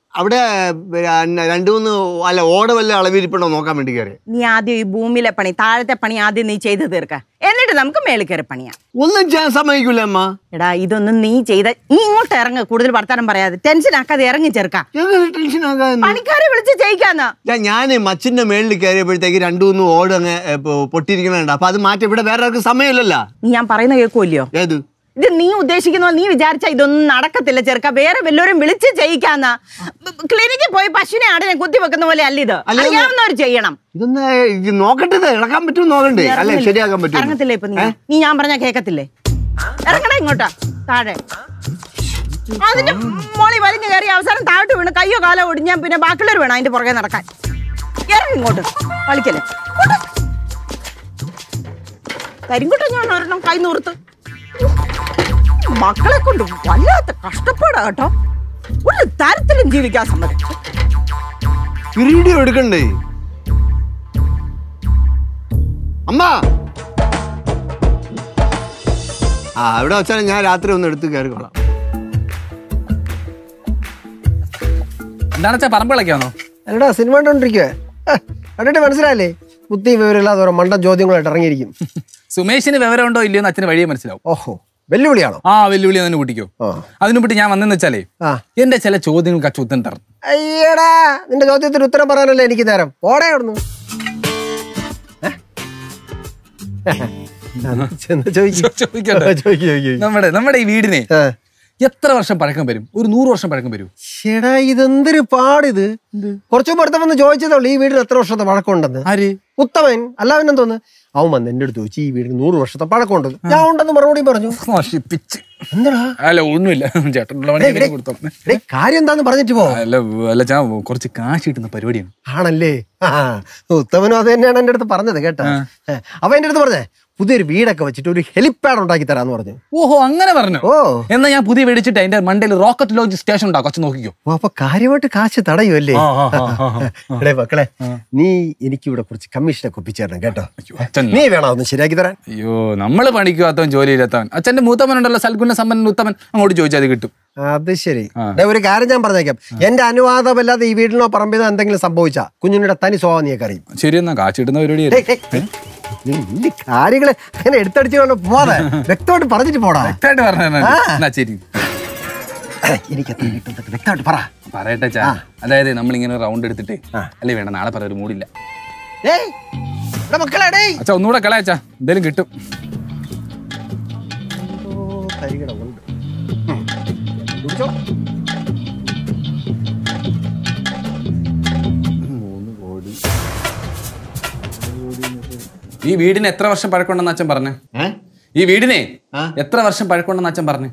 അവിടെ പിന്നെ രണ്ട് മൂന്ന് അല്ല ഓട വല്ല അളവിരിപ്പുണ്ടോ നോക്കാൻ വേണ്ടി കയറി നീ ആദ്യം ഈ ഭൂമിയിലെ പണി താഴത്തെ പണി ആദ്യം നീ ചെയ്ത് തീർക്ക എന്നിട്ട് നമുക്ക് മേളിൽ കയറി പണിയാം ഒന്നും ചെയ്യാൻ സമ്മതിക്കൂല അമ്മ എടാ ഇതൊന്നും നീ ചെയ്ത നീ ഇങ്ങോട്ട് ഇറങ്ങ് കൂടുതൽ വർത്താനം പറയാതെ ടെൻഷൻ ആക്കാതെ ഇറങ്ങി ചേർക്ക ഞങ്ങൾ ടെൻഷൻ ആകാൻ പണിക്കാരെ വിളിച്ച് ചെയ്യിക്കാന്നാ ഞാൻ മച്ചിന്റെ മേളിൽ കയറിയപ്പോഴത്തേക്ക് രണ്ടു മൂന്ന് ഓട് അങ്ങ് ഏ, പൊ- പൊട്ടിയിരിക്കണുണ്ട് അപ്പൊ അത് മാറ്റി ഇവിടെ വേറെ ആർക്കും സമയമില്ലല്ലോ നീ ഞാൻ പറയുന്ന കേൾക്കുമല്ലയോ ഏത് ഇത് നീ ഉദ്ദേശിക്കുന്ന പോലെ നീ വിചാരിച്ച ഇതൊന്നും നടക്കത്തില്ല ചെറുക്ക വേറെ വല്ലവരും വിളിച്ച് ചെയ്യിക്കാന്ന ക്ലിനിക്കിൽ പോയി പശുവിനെ ആടിനെ കുത്തി വെക്കുന്ന പോലെ അല്ല ഇത് അല്ല, അറിയാവുന്നവർ ചെയ്യണം ഇതൊന്ന് ഇത് നോക്കട്ടെ ഇത് ഇളക്കാൻ പറ്റും നോക്കണ്ടേ അല്ലെ ശരിയാക്കാൻ പറ്റും ഇറങ്ങത്തില്ലേ ഇപ്പൊ നീ നീ ഞാൻ പറഞ്ഞ കേക്കത്തില്ലേ ഇറങ്ങടാ ഇങ്ങോട്ടാ താഴെ അതിന്റെ മോളി വലിഞ്ഞു കയറി അവസാനം താഴോട്ട് വീണ് കയ്യോ കാലോ ഒടിഞ്ഞാൽ പിന്നെ ബാക്കിയുള്ളവർ വേണം അതിന്റെ പുറകെ നടക്കാൻ ഇറങ്ങി ഇങ്ങോട്ട് കളിക്കല്ലേ കരിങ്കുട്ട ഞാൻ ഒരെണ്ണം കൈ നൂർത്ത് മക്കളെ കൊണ്ട് വല്ലാത്ത കഷ്ടപ്പാടാ കേട്ടോ ഒരു തരത്തിലും ജീവിക്കാൻ സമ്മതിച്ചു വീഡിയോ എടുക്കണ്ടേ അമ്മ ആ ഇവിടെ വെച്ചാൽ ഞാൻ രാത്രി ഒന്ന് എടുത്ത് കയറിക്കോളാം എന്താണ് വെച്ചാ പറമ്പിളക്കാന്നോ അല്ലടാ സിനിമ കണ്ടോണ്ടിരിക്കുവേ കണ്ടിട്ട് മനസ്സിലായില്ലേ ബുദ്ധി വിവരമില്ലാതെ ഓരോ മണ്ടൻ ചോദ്യങ്ങളായിട്ട് ഇറങ്ങിയിരിക്കും സുമേഷിന് വിവരം ഉണ്ടോ ഇല്ലയോ എന്ന് അച്ഛന് വഴിയെ മനസ്സിലാവും ഓഹോ വെല്ലുവിളിയാണോ ആ വെല്ലുവിളി തന്നെ കൂട്ടിക്കോ ആ. അതിനു മുമ്പിട്ട് ഞാൻ വന്നെന്ന് വെച്ചാലേ ആ എന്റെ ചില ചോദ്യങ്ങൾക്ക് അച്ഛൻ ഉത്തരം തരണം അയ്യടാ നിന്റെ ചോദ്യത്തിന് ഉത്തരം പറയാനല്ലേ എനിക്ക് നേരം ഓടെ അവിടുന്ന് ഏ? ചെന്ന് ചോദിക്ക്. ചോദിക്കട്ടെ? ചോദിക്ക്, ചോദിക്ക്, ചോദിക്ക്. നമ്മുടെ നമ്മുടെ ഈ വീടിനെ ഏ. എത്ര വർഷം പഴക്കം വരും ഒരു നൂറ് വർഷം പഴക്കം വരും ശ്ശെടാ ഇതെന്തൊരു പാടിത് കുറച്ചു മുമ്പ് അടുത്ത വന്ന് ചോദിച്ചതേ ഉള്ളൂ ഈ വീടിന് എത്ര വർഷത്തെ പഴക്കമുണ്ടെന്ന് ആര് ഉത്തമൻ അല്ലാവനും തോന്നുന്നു അവൻ വന്ന് എന്റെ അടുത്ത് ചോദിച്ചു ഈ വീടിന് നൂറ് വർഷത്തെ പഴക്കമുണ്ടെന്ന് ഞാൻ ഉണ്ടെന്ന് മറുപടി പറഞ്ഞു നശിപ്പിച്ച് എന്താടാ അല്ല ഒന്നുമില്ല ചേട്ടനുള്ള പണി എങ്ങനെ കൊടുത്തോ എടേ, കാര്യം എന്താന്ന് പറഞ്ഞിട്ട് പോ അല്ല അല്ല ഞാൻ കുറച്ച് കാശ് കിട്ടുന്ന പരിപാടിയാണ് ആണല്ലേ ആ ഉത്തമനും അത് തന്നെയാണ് എന്റെ അടുത്ത് പറഞ്ഞത് കേട്ടോ ഏ, അവൻ എന്റെ അടുത്ത് പറഞ്ഞേ പുതിയൊരു വീടൊക്കെ വെച്ചിട്ട് ഒരു ഹെലിപ്പാഡ് ഉണ്ടാക്കി തരാന്ന് പറഞ്ഞു ഓഹോ അങ്ങനെ പറഞ്ഞു ഓ എന്നാ ഞാൻ പുതിയ മേടിച്ചിട്ട് അതിന്റെ മണ്ടയിൽ റോക്കറ്റ് ലോഞ്ച് സ്റ്റേഷൻ ഉണ്ടാക്കും കൊച്ചു നോക്കിക്കോ ഓ, അപ്പൊ കാര്യമായിട്ട് കാശ് തടയുമല്ലേ ആ, ആ, ആ, ആ, എടേ മക്കളെ നീ എനിക്ക് ഇവിടെ കുറച്ച് കമ്മീഷനൊക്കെ ഒപ്പിച്ചു തരണം കേട്ടോ അച്ഛൻ നീ വേണോ ഒന്ന് ശരിയാക്കി തരാൻ അയ്യോ നമ്മള് പണിക്കാത്തവൻ ജോലിയില്ലാത്തവൻ അച്ഛന്റെ മൂത്തവനുണ്ടല്ലോ സൽഗുണ സമ്പന്നൻ ഉത്തമൻ അങ്ങോട്ട് ചോദിച്ചാൽ അത് കിട്ടും അത് ശരി ദേ, ഒരു കാര്യം ഞാൻ പറഞ്ഞേക്കാം എന്റെ അനുവാദമല്ലാതെ ഈ വീടിനോ പറമ്പിനോ എന്തെങ്കിലും സംഭവിച്ചാ കുഞ്ഞിനുടെ തനി സ്വഭാവം നീ അറിയും ശരി എന്നാ കാശ് കിട്ടുന്ന പരിപാടിയല്ലേ ഏയ്, ഏയ്, ഏയ്. നീ വലിയ കാര്യങ്ങള് അങ്ങനെ എടുത്തടിച്ച് കൊണ്ട് പോവാതെ വ്യക്തമായിട്ട് പറഞ്ഞിട്ട് പോടാ വ്യക്തമായിട്ട് പറഞ്ഞു എന്നാ ശരി എനിക്ക് എത്ര കിട്ടും വ്യക്തമായിട്ട് പറ പറയട്ടെ ചാ അതായത് നമ്മളിങ്ങനെ റൗണ്ട് എടുത്തിട്ട് അല്ലേ വേണ്ട നാളെ പറയാൻ ഒരു മൂടില്ല ഏയ് ഇവിടെ മക്കളെ ഡേയ് അച്ഛാ ഒന്നുകൂടെ കളയച്ചാ എന്തേലും കിട്ടും തരികിട ഉണ്ട് ഉം. കുടിച്ചോ. ഈ വീടിന് എത്ര വർഷം പഴക്കമുണ്ടെന്ന് അച്ഛൻ പറഞ്ഞേ ഏ ഈ വീടിനെ ആ? എത്ര വർഷം പഴക്കമുണ്ടെന്ന് അച്ഛൻ പറഞ്ഞു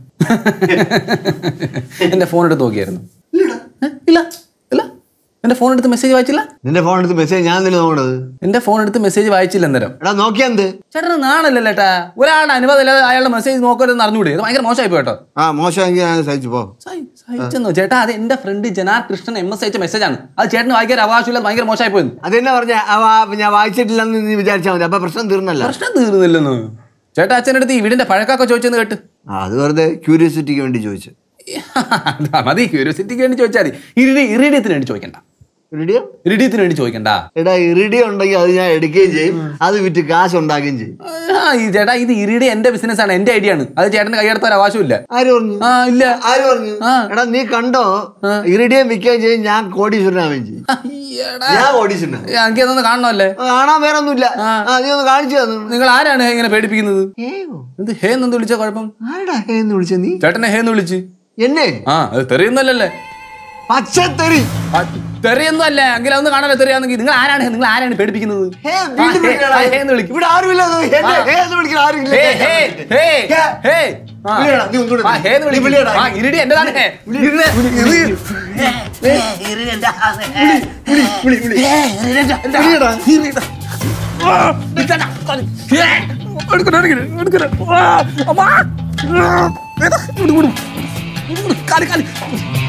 എന്റെ ഫോൺ എടുത്ത് നോക്കിയായിരുന്നു ഏ? ഇല്ല ഇല്ല എന്റെ ഫോൺ എടുത്ത് മെസ്സേജ് വായിച്ചില്ല നിന്റെ ഫോൺ എടുത്ത് മെസ്സേജ് ഞാൻ തന്നെ നോക്കണത് എന്റെ ഫോൺ എടുത്ത് മെസ്സേജ് വായിച്ചില്ല അന്നേരം എടാ നോക്കിയാ എന്ത് ചേട്ടന് നാണല്ലോ ചേട്ടാ ഒരാളുടെ അനുവാദം ഇല്ലാതെ അയാളുടെ മെസ്സേജ് നോക്കരുതെന്ന് അറിഞ്ഞൂടെ ഇത് ഭയങ്കര മോശമായി പോയി കേട്ടോ ആ മോശമെങ്കിൽ ഞാൻ സഹിച്ചു പോ സഹി- സഹിച്ചെന്നോ ചേട്ടാ അത് എന്റെ friend Janar Krishnan M S അയച്ച മെസ്സേജാണ് അത് ചേട്ടന് വായിക്കാൻ അവകാശമില്ലാതെ ഭയങ്കര മോശമായി പോയി അതെന്നാ പറഞ്ഞ ഞാൻ വായിച്ചിട്ടില്ലെന്ന് നീ വിചാരിച്ചാൽ മതി അപ്പൊ പ്രശ്നം തീർന്നല്ല പ്രശ്നം തീർന്നില്ലെന്ന് ചേട്ടാ അച്ഛൻ്റെ അടുത്ത് ഈ വീടിന്റെ പഴക്കൊക്കെ ചോദിച്ചെന്ന് കേട്ട് ആ അത് വെറുതെ ക്യൂരിയോസിറ്റിക്ക് വേണ്ടി ചോദിച്ചു അതാ മതി ക്യൂരിയോസിറ്റിക്ക് വേണ്ടി ചോദിച്ചാൽ മതി ഇറിഡി ഇറിഡിയത്തിന് വേണ്ടി ചോദിക്കണ്ട ഇറിഡിയം ഇറിഡിയത്തിന് വേണ്ടി ചോദിക്കണ്ട എടാ ഇറിഡിയം ഉണ്ടെങ്കിൽ അത് ഞാൻ എടുക്കുകയും ചെയ്യും അത് വിറ്റ് കാശ് ഉണ്ടാക്കുകയും ചെയ്യും ആ ഈ ചേട്ടാ ഇത് ഇറിഡി എന്റെ ബിസിനസ് ആണ് എന്റെ ഐഡിയ ആണ് അത് ചേട്ടന് കൈയെടുത്ത ഒരു അവകാശമില്ല ആര് പറഞ്ഞു ആ ഇല്ല ആര് പറഞ്ഞു ആ. എടാ നീ കണ്ടോ ഇറിഡിയം വിൽക്കുകയും ചെയ്യും ഞാൻ കോടീശ്വരനാവുകയും ചെയ്യും അയ്യടാ. ഞാൻ കോടീശ്വരനാ എനിക്ക് അതൊന്ന് കാണണമല്ലേ ആ, കാണാൻ വേറെ ഒന്നുമില്ല ആ നീ ഒന്ന് കാണിച്ചു തന്നു നിങ്ങൾ ആരാണ് ഇങ്ങനെ പേടിപ്പിക്കുന്നത് ഏയോ എന്ത് ഹേ എന്ന് വിളിച്ച കുഴപ്പം ആരടാ ഹേ എന്ന് വിളിച്ച നീ ചേട്ടനെ ഹേ എന്ന് വിളിച്ച് എന്നെ ആ അത് തെറിയൊന്നുമല്ലല്ലേ പച്ചത്തെറി ആ, തെറിയൊന്നും അല്ല എങ്കിലും ഒന്ന് കാണാനോ തെറിയാന്നെങ്കിൽ നിങ്ങൾ ആരാണ് നിങ്ങൾ ആരാണ് പേടിപ്പിക്കുന്നത് ഹേ ആ, വീണ്ടും ഹേ, വിളിക്കടാ. ആ, ഹേ എന്ന് വിളിക്കും ഇവിടെ ആരുമില്ല അത് എന്നെ ഹേ എന്ന് വിളിക്കുന്ന ആരുമില്ല ഹേ, ഹേ, ഹേ, ഹേ. ഹേ. ആ. വിളിയെടാ, നീ ഒന്നുകൂടെ ആ, ഹേ എന്ന് നീ വിളിക്കും. വിളിയെടാ. ആ, ഇരുടി എന്റേതാണ് ഹേ. ഇരുടി. വിളിയെടാ. ആ, ഇതാ. ഹേ. എടുക്കണ, എടുക്കണ, എടുക്കണ. ആ, അമ്മാ. ആ, ഏതാ? ഇങ്ങോട്ട്, ഇങ്ങോട്ട്. ഇങ്ങോട്ട്, കാല്, കാല്.